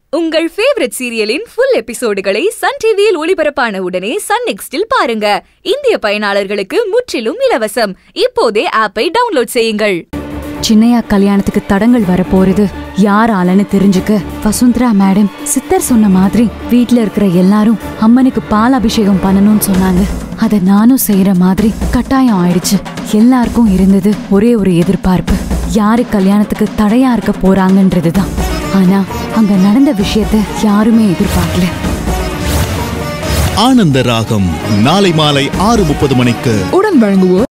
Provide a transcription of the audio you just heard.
உங்கள் ஃபேவரட் சீரியலின் ஃபுல் எபிசோடுகளை சன் டிவியில் ஒளிபரப்பான உடனே சன் நெக்ஸ்டில் பாருங்க இந்திய பயனாளர்களுக்கு முற்றிலும் இலவசம் இப்போதே ஆப்பை டவுன்லோட் செய்யுங்கள் சின்னையா கல்யாணத்துக்கு தடங்கள் வரப்போறது யார் ஆளன்னு தெரிஞ்சுக்க வசுந்தரா மேடம் சித்தர் சொன்ன மாதிரி வீட்ல இருக்கிற எல்லாரும் அம்மனுக்கு பால் அபிஷேகம் பண்ணணும்னு சொன்னாங்க அத நானும் செய்யற மாதிரி கட்டாயம் ஆயிடுச்சு எல்லாருக்கும் இருந்தது ஒரே ஒரு எதிர்பார்ப்பு யாரு கல்யாணத்துக்கு தடையா இருக்க போறாங்கன்றதுதான் ஆனா அங்க நடந்த விஷயத்த யாருமே எதிர்பார்க்கல ஆனந்த ராகம் நாளை மாலை ஆறு முப்பது மணிக்கு உடன் வழங்குவோர்